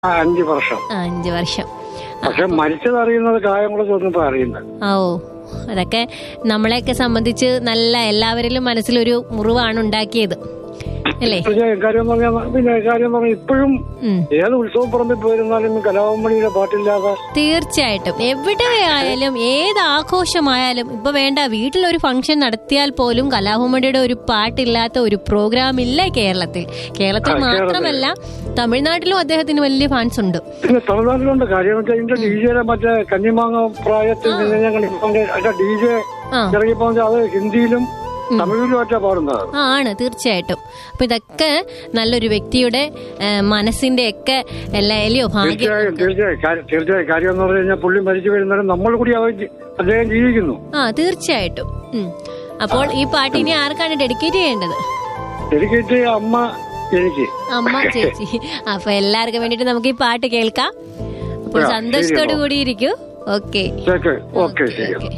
ആ, അഞ്ച് വർഷം ആ, അഞ്ച് വർഷം പക്ഷെ മരിച്ചത് അറിയുന്നത് കായംകുളത്ത് വന്നപ്പോ അറിയുന്നത് ആ, ഓ അതൊക്കെ നമ്മളെയൊക്കെ സംബന്ധിച്ച് നല്ല എല്ലാവരിലും മനസ്സിലൊരു മുറിവാണ് ഉണ്ടാക്കിയത് അല്ലേ പക്ഷേ കാര്യം എന്ന് പറഞ്ഞാൽ പിന്നെ കാര്യം എന്ന് പറഞ്ഞാൽ ഇപ്പോഴും ഉം ഏത് ഉത്സവ പറമ്പിൽ പോയിരുന്നാലും കലാഭമണിയുടെ പാട്ടില്ലാതെ തീർച്ചയായിട്ടും എവിടെയായാലും ഏത് ആഘോഷമായാലും ഇപ്പൊ വേണ്ട വീട്ടിലൊരു ഫംഗ്ഷൻ നടത്തിയാൽ പോലും കലാഭവമണിയുടെ ഒരു പാട്ടില്ലാത്ത ഒരു പ്രോഗ്രാം ഇല്ല കേരളത്തിൽ കേരളത്തിൽ ആ, കേരളത്തിൽ. മാത്രമല്ല തമിഴ്നാട്ടിലും അദ്ദേഹത്തിന് വലിയ ഫാൻസ് ഉണ്ട് പിന്നെ തമിഴ്നാട്ടിലുണ്ട് കാര്യം എന്ന് വെച്ചാൽ ഇതിന്റെ ഡി ജെയുടെ മറ്റേ കന്നിമാങ്ങ പ്രായത്തിൽ നിന്ന് ഞങ്ങൾ അതിന്റെ ഡി ജെ ആ ഇറങ്ങിയപ്പോ അത് ഹിന്ദിയിലും തമിഴിലും ഒറ്റ പാടുന്നത് ആ ആണ് തീർച്ചയായിട്ടും അപ്പൊ ഇതൊക്കെ നല്ലൊരു വ്യക്തിയുടെ ഏ, മനസ്സിന്റെ ഒക്കെ എല്ലാ എലിയോ ഭാഗ്യം തീർച്ചയായും തീർച്ചയായും കാര്യം- തീർച്ചയായും കാര്യം എന്ന് പറഞ്ഞു കഴിഞ്ഞാൽ പുള്ളി മരിച്ചു വരുന്നേരം നമ്മൾ കൂടി അവ- അദ്ദേഹം ജീവിക്കുന്നു ആ തീർച്ചയായിട്ടും ഉം. അപ്പോൾ ഈ പാട്ട് ഇനി ആർക്കാണ് ഡെഡിക്കേറ്റ് ചെയ്യേണ്ടത് ഡെഡിക്കേറ്റ് അമ്മ എനിക്ക് അമ്മ ചേച്ചി അപ്പൊ എല്ലാവർക്കും വേണ്ടിട്ട് നമുക്ക് ഈ പാട്ട് കേൾക്കാം അപ്പോൾ ആ, സന്തോഷത്തോടു ശരി, കൂടി ഇരിക്കൂ ഓക്കെ ഓക്കെ ഓക്കെ ശരി ഓക്കെ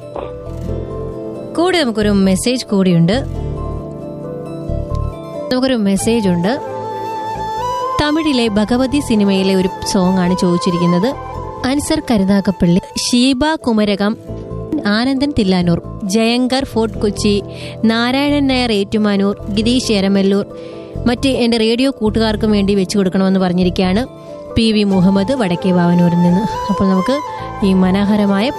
കൂടെ നമുക്കൊരു മെസ്സേജ് കൂടിയുണ്ട് നമുക്കൊരു മെസ്സേജ് ഉണ്ട് തമിഴിലെ ഭഗവതി സിനിമയിലെ ഒരു സോങ് ആണ് ചോദിച്ചിരിക്കുന്നത് അൻസർ കരുനാഗപ്പള്ളി ഷീബ കുമരകം ആനന്ദൻ തില്ലാനൂർ ജയങ്കർ ഫോർട്ട് കൊച്ചി നാരായണൻ നായർ ഏറ്റുമാനൂർ ഗിരീഷ് എരമല്ലൂർ മറ്റ് എൻ്റെ റേഡിയോ കൂട്ടുകാർക്കും വേണ്ടി വെച്ചു കൊടുക്കണമെന്ന് പറഞ്ഞിരിക്കുകയാണ് പി വി മുഹമ്മദ് വടക്കേ വാവനൂരിൽ നിന്ന് അപ്പോൾ നമുക്ക് ഈ മനോഹരമായ